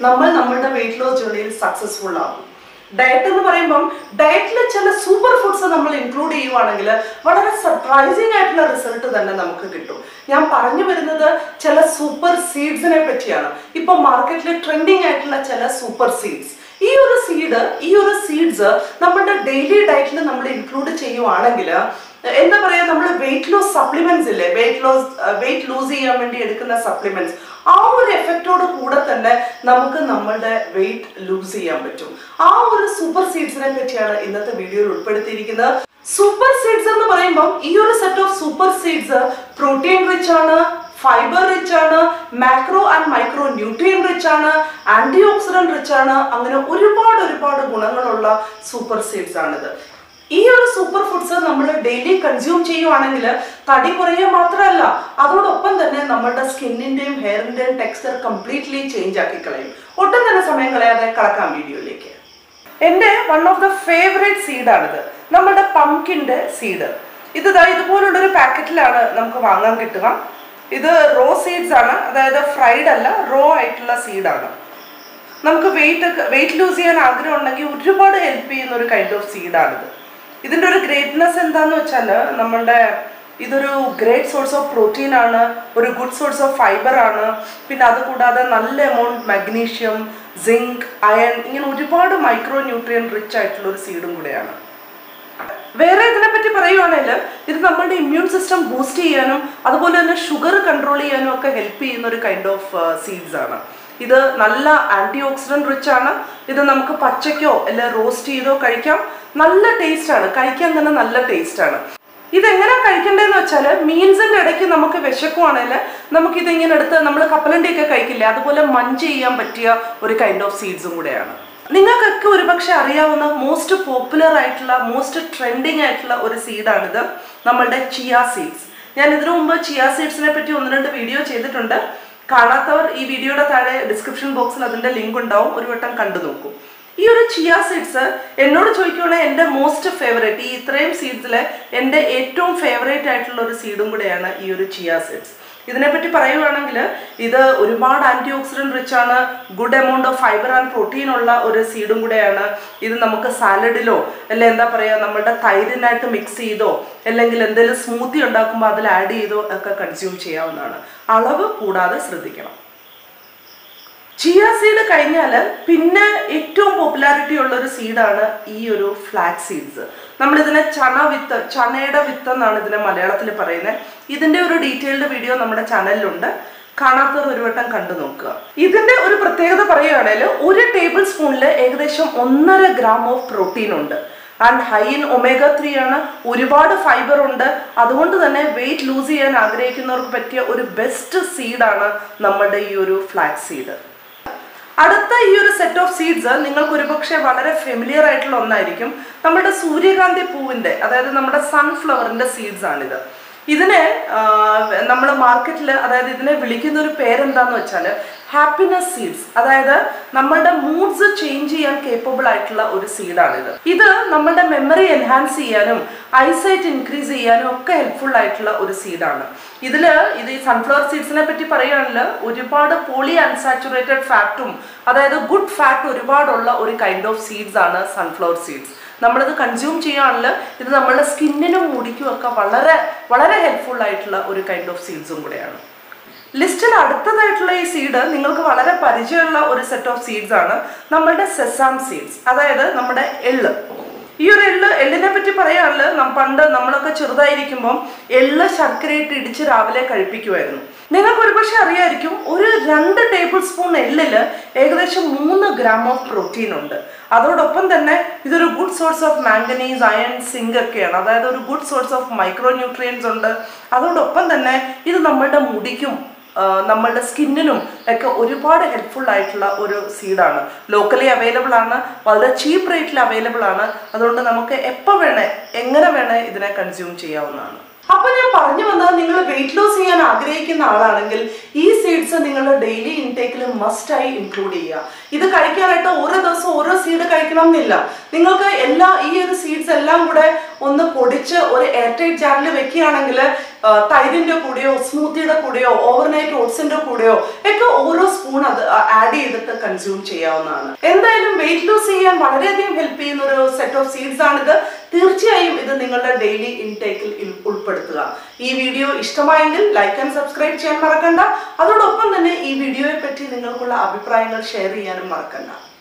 നമ്മൾ നമ്മളുടെ weight loss ജേർണിയിൽ സക്സസ്ഫുൾ ആകും ഡയറ്റ് എന്ന് പറയുമ്പം ഡയറ്റിൽ ചില സൂപ്പർ ഫുഡ്സ് നമ്മൾ ഇൻക്ലൂഡ് ചെയ്യുവാണെങ്കിൽ വളരെ സർപ്രൈസിങ് ആയിട്ടുള്ള റിസൾട്ട് തന്നെ നമുക്ക് കിട്ടും ഞാൻ പറഞ്ഞു വരുന്നത് ചില സൂപ്പർ സീഡ്സിനെ പറ്റിയാണ് ഇപ്പൊ മാർക്കറ്റിൽ ട്രെൻഡിങ് ആയിട്ടുള്ള ചില സൂപ്പർ സീഡ്സ് ഈ ഒരു സീഡ് ഈ ഒരു സീഡ്സ് നമ്മുടെ ഡെയിലി ഡയറ്റിൽ നമ്മൾ ഇൻക്ലൂഡ് ചെയ്യുവാണെങ്കിൽ എന്താ പറയാ നമ്മൾ വെയിറ്റ് ലോസ് സപ്ലിമെന്റ്സ് ഇല്ലേ വെയിറ്റ് ലോസ് വെയിറ്റ് ലൂസ് ചെയ്യാൻ വേണ്ടി എടുക്കുന്ന സപ്ലിമെന്റ്സ് ആ ഒരു എഫക്റ്റോട് കൂടെ തന്നെ നമുക്ക് നമ്മളുടെ വെയിറ്റ് ലൂസ് ചെയ്യാൻ പറ്റും ആ ഒരു സൂപ്പർ സീഡ്സിനെ പറ്റിയാണ് ഇന്നത്തെ വീഡിയോയിൽ ഉൾപ്പെടുത്തിയിരിക്കുന്നത് സൂപ്പർ സീഡ്സ് എന്ന് പറയുമ്പോൾ ഈ ഒരു set of super seeds protein rich ആണ് ഫൈബർ റിച്ച് ആണ് macro and micro nutrient rich ആണ് ആന്റി ഓക്സിഡന്റ് റിച്ച് ആണ് അങ്ങനെ ഒരുപാട് ഒരുപാട് ഗുണങ്ങളുള്ള സൂപ്പർ സീഡ്സ് ആണിത് ഈ ഒരു സൂപ്പർ ഫുഡ്സ് നമ്മൾ ഡെയിലി കൺസ്യൂം ചെയ്യുവാണെങ്കിൽ തടി കുറയുക മാത്രമല്ല അതോടൊപ്പം തന്നെ നമ്മുടെ സ്കിന്നിന്റെയും ഹെയറിന്റെയും ടെക്സ്ചർ കംപ്ലീറ്റ്ലി ചേഞ്ച് ആക്കി കളയും ഒട്ടും തന്നെ സമയം കളയാതെ കളക്കാം വീഡിയോയിലേക്ക് എൻ്റെ വൺ ഓഫ് ദ ഫേവറേറ്റ് സീഡാണിത് നമ്മുടെ പംകിൻ്റെ സീഡ് ഇത് ദാ ഇതുപോലുള്ളൊരു പാക്കറ്റിലാണ് നമുക്ക് വാങ്ങാൻ കിട്ടുക ഇത് റോ സീഡ്സ് ആണ് അതായത് ഫ്രൈഡ് അല്ല റോ ആയിട്ടുള്ള സീഡാണ് നമുക്ക് വെയിറ്റ് വെയിറ്റ് ലൂസ് ചെയ്യാൻ ആഗ്രഹം ഉണ്ടെങ്കിൽ ഒരുപാട് ഹെൽപ്പ് ചെയ്യുന്ന ഒരു കൈൻഡ് ഓഫ് സീഡാണിത് ഇതിൻ്റെ ഒരു ഗ്രേറ്റ്നെസ് എന്താന്ന് വെച്ചാൽ നമ്മളുടെ ഇതൊരു ഗ്രേറ്റ് സോഴ്സ് ഓഫ് പ്രോട്ടീൻ ആണ് ഒരു ഗുഡ് സോഴ്സ് ഓഫ് ഫൈബർ ആണ് പിന്നെ അത് കൂടാതെ നല്ല എമൗണ്ട് മഗ്നീഷ്യം സിങ്ക് അയൺ ഇങ്ങനെ ഒരുപാട് മൈക്രോ ന്യൂട്രിയൻ റിച്ച് ആയിട്ടുള്ള ഒരു സീഡും കൂടെയാണ് വേറെ ഇതിനെപ്പറ്റി പറയുവാണെങ്കിൽ ഇത് നമ്മുടെ ഇമ്മ്യൂൺ സിസ്റ്റം ബൂസ്റ്റ് ചെയ്യാനും അതുപോലെ തന്നെ ഷുഗർ കൺട്രോൾ ചെയ്യാനും ഒക്കെ ഹെൽപ്പ് ചെയ്യുന്ന ഒരു കൈൻഡ് ഓഫ് സീഡ്സ് ആണ് ഇത് നല്ല ആന്റി ഓക്സിഡന്റ് റിച്ച് ആണ് ഇത് നമുക്ക് പച്ചയ്ക്കോ അല്ല റോസ്റ്റ് ചെയ്തോ കഴിക്കാം നല്ല ടേസ്റ്റ് ആണ് കഴിക്കാൻ തന്നെ നല്ല ടേസ്റ്റ് ആണ് ഇതെങ്ങനെ കഴിക്കേണ്ടതെന്ന് വെച്ചാൽ മീൽസിന്റെ ഇടയ്ക്ക് നമുക്ക് വിശക്കുവാണെങ്കിൽ നമുക്ക് ഇതിങ്ങനെ എടുത്ത് നമ്മൾ കപ്പലണ്ടിയൊക്കെ കഴിക്കില്ലേ അതുപോലെ മഞ്ച് ചെയ്യാൻ പറ്റിയ ഒരു കൈൻഡ് ഓഫ് സീഡ്സും കൂടെയാണ് നിങ്ങൾക്കൊക്കെ ഒരുപക്ഷെ അറിയാവുന്ന മോസ്റ്റ് പോപ്പുലർ ആയിട്ടുള്ള മോസ്റ്റ് ട്രെൻഡിങ് ആയിട്ടുള്ള ഒരു സീഡാണിത് നമ്മളുടെ ചിയ സീഡ്സ് ഞാൻ ഇതിനു മുമ്പ് ചിയ സീഡ്സിനെ പറ്റി ഒന്ന് രണ്ട് വീഡിയോ ചെയ്തിട്ടുണ്ട് കാണാത്തവർ ഈ വീഡിയോയുടെ താഴെ ഡിസ്ക്രിപ്ഷൻ ബോക്സിൽ അതിന്റെ ലിങ്ക് ഉണ്ടാവും ഒരു വട്ടം കണ്ടു നോക്കും ഈ ഒരു ചിയ സീഡ്സ് എന്നോട് ചോദിക്കുകയാണെങ്കിൽ എൻ്റെ മോസ്റ്റ് ഫേവറേറ്റ് ഈ ഇത്രയും സീഡ്സിലെ എൻ്റെ ഏറ്റവും ഫേവറേറ്റ് ആയിട്ടുള്ള ഒരു സീഡും കൂടെയാണ് ഈ ഒരു ചിയ സീഡ്സ് ഇതിനെപ്പറ്റി പറയുവാണെങ്കിൽ ഇത് ഒരുപാട് ആന്റി ഓക്സിഡന്റ് റിച്ച് ആണ് good amount of fibre and protein ഉള്ള ഒരു സീഡും കൂടെയാണ് ഇത് നമുക്ക് സാലഡിലോ അല്ലെ എന്താ പറയുക നമ്മുടെ തൈരിനായിട്ട് മിക്സ് ചെയ്തോ അല്ലെങ്കിൽ എന്തെങ്കിലും സ്മൂത്തി ഉണ്ടാക്കുമ്പോൾ അതിൽ ആഡ് ചെയ്തോ ഒക്കെ കൺസ്യൂം ചെയ്യാവുന്നതാണ് അളവ് കൂടാതെ ശ്രദ്ധിക്കണം ചിയ സീഡ് കഴിഞ്ഞാൽ പിന്നെ ഏറ്റവും പോപ്പുലാരിറ്റി ഉള്ള ഒരു സീഡാണ് ഈ ഒരു ഫ്ലാക്സ് സീഡ്സ് നമ്മൾ ഇതിനെ ചണ വിത്ത് ചണയുടെ വിത്ത് എന്നാണ് ഇതിനെ മലയാളത്തിൽ പറയുന്നത് ഇതിന്റെ ഒരു ഡീറ്റെയിൽഡ് വീഡിയോ നമ്മുടെ ചാനലിലുണ്ട് കാണാത്തവർ ഒരു വട്ടം കണ്ടു നോക്കുക ഇതിന്റെ ഒരു പ്രത്യേകത പറയുകയാണെങ്കിൽ ഒരു ടേബിൾ സ്പൂണിൽ ഏകദേശം ഒന്നര ഗ്രാം ഓഫ് പ്രോട്ടീൻ ഉണ്ട് and high in omega three ആണ് ഒരുപാട് ഫൈബർ ഉണ്ട് അതുകൊണ്ട് തന്നെ വെയിറ്റ് ലൂസ് ചെയ്യാൻ ആഗ്രഹിക്കുന്നവർക്ക് പറ്റിയ ഒരു ബെസ്റ്റ് സീഡാണ് നമ്മുടെ ഈ ഒരു ഫ്ലാക്സ് സീഡ് അടുത്ത ഈ ഒരു സെറ്റ് ഓഫ് സീഡ്സ് നിങ്ങൾക്ക് ഒരുപക്ഷെ വളരെ ഫെമിലിയർ ആയിട്ടുള്ള ഒന്നായിരിക്കും നമ്മുടെ സൂര്യകാന്തി പൂവിന്റെ അതായത് നമ്മുടെ സൺഫ്ലവറിന്റെ സീഡ്സ് ആണിത് ഇതിനെ നമ്മൾ മാർക്കറ്റിൽ അതായത് ഇതിനെ വിളിക്കുന്ന ഒരു പേരെന്താന്ന് വെച്ചാൽ ഹാപ്പിനെസ് സീഡ്സ് അതായത് നമ്മളുടെ മൂഡ്സ് ചേഞ്ച് ചെയ്യാൻ കേപ്പബിൾ ആയിട്ടുള്ള ഒരു സീഡാണിത് ഇത് നമ്മളുടെ മെമ്മറി എൻഹാൻസ് ചെയ്യാനും ഐസൈറ്റ് ഇൻക്രീസ് ചെയ്യാനും ഒക്കെ ഹെൽപ്ഫുൾ ആയിട്ടുള്ള ഒരു സീഡാണ് ഇതിൽ ഇത് ഈ സൺഫ്ലവർ സീഡ്സിനെ പറ്റി പറയുകയാണെങ്കിൽ ഒരുപാട് പോളി അൺസാച്ചുറേറ്റഡ് ഫാറ്റും അതായത് ഗുഡ് ഫാറ്റ് ഒരുപാടുള്ള ഒരു കൈൻഡ് ഓഫ് സീഡ്സ് ആണ് സൺഫ്ലവർ സീഡ്സ് നമ്മളിത് കൺസ്യൂം ചെയ്യുകയാണെങ്കിൽ ഇത് നമ്മളുടെ സ്കിന്നിനും മുടിക്കും ഒക്കെ വളരെ വളരെ ഹെൽപ്ഫുൾ ആയിട്ടുള്ള ഒരു കൈൻഡ് ഓഫ് സീഡ്സും കൂടെയാണ് ലിസ്റ്റിൽ അടുത്തതായിട്ടുള്ള ഈ സീഡ് നിങ്ങൾക്ക് വളരെ പരിചയമുള്ള ഒരു സെറ്റ് ഓഫ് സീഡ്സ് ആണ് നമ്മളുടെ സെസാം സീഡ്സ് അതായത് നമ്മുടെ എള്ള് ഈ ഒരു എള്ള് എള്ളിനെ പറ്റി പറയുകയാണെങ്കിൽ പണ്ട് നമ്മളൊക്കെ ചെറുതായിരിക്കുമ്പം എള്ള് ശർക്കരയിട്ട് ഇടിച്ച് രാവിലെ കഴിപ്പിക്കുമായിരുന്നു നിങ്ങൾക്ക് ഒരുപക്ഷെ അറിയായിരിക്കും ഒരു രണ്ട് ടേബിൾ സ്പൂൺ എള്ളിൽ ഏകദേശം മൂന്ന് ഗ്രാം ഓഫ് പ്രോട്ടീൻ ഉണ്ട് അതോടൊപ്പം തന്നെ ഇതൊരു good source of manganese iron zinc ഒക്കെയാണ് അതായത് ഒരു good source of micronutrients ഉണ്ട് അതോടൊപ്പം തന്നെ ഇത് നമ്മളുടെ മുടിക്കും നമ്മളുടെ സ്കിന്നിനും ഒക്കെ ഒരുപാട് ഹെൽപ്ഫുൾ ആയിട്ടുള്ള ഒരു സീഡാണ് ലോക്കലി അവൈലബിൾ ആണ് വളരെ ചീപ്പ് റേറ്റിൽ അവൈലബിൾ ആണ് അതുകൊണ്ട് നമുക്ക് എപ്പോൾ വേണേ എങ്ങനെ വേണേ ഇതിനെ കൺസ്യൂം ചെയ്യാവുന്നതാണ് അപ്പൊ ഞാൻ പറഞ്ഞു വന്നത് നിങ്ങൾ വെയിറ്റ് ലോസ് ചെയ്യാൻ ആഗ്രഹിക്കുന്ന ആളാണെങ്കിൽ ഈ സീഡ്സ് നിങ്ങളുടെ ഡെയിലി ഇൻടേക്കിൽ മസ്റ്റായി ഇൻക്ലൂഡ് ചെയ്യുക ഇത് കഴിക്കാനായിട്ട് ഓരോ ദിവസം ഓരോ സീഡ് കഴിക്കണം എന്നില്ല നിങ്ങൾക്ക് എല്ലാ ഈ ഒരു സീഡ്സ് എല്ലാം കൂടെ ഒന്ന് പൊടിച്ച് ഒരു എയർടൈറ്റ് ജാറിൽ വെക്കുകയാണെങ്കിൽ തൈരിന്റെ കൂടെയോ സ്മൂത്തിയുടെ കൂടെയോ ഓവർനൈറ്റ് ഓട്സിന്റെ കൂടെയോ ഒക്കെ ഓരോ സ്പൂൺ അത് ആഡ് ചെയ്തിട്ട് കൺസ്യൂം ചെയ്യാവുന്നതാണ് എന്തായാലും വെയിറ്റ് ലൂസ് ചെയ്യാൻ വളരെയധികം ഹെൽപ്പ് ചെയ്യുന്ന ഒരു സെറ്റ് ഓഫ് സീഡ്സ് ആണിത് തീർച്ചയായും ഇത് നിങ്ങളുടെ ഡെയിലി ഇൻടേക്കിൽ ഉൾപ്പെടുത്തുക ഈ വീഡിയോ ഇഷ്ടമായെങ്കിൽ ലൈക്ക് ആൻഡ് സബ്സ്ക്രൈബ് ചെയ്യാൻ മറക്കണ്ട അതോടൊപ്പം തന്നെ ഈ വീഡിയോയെ പറ്റി നിങ്ങൾക്കുള്ള അഭിപ്രായങ്ങൾ ഷെയർ ചെയ്യാനും മറക്കണ്ട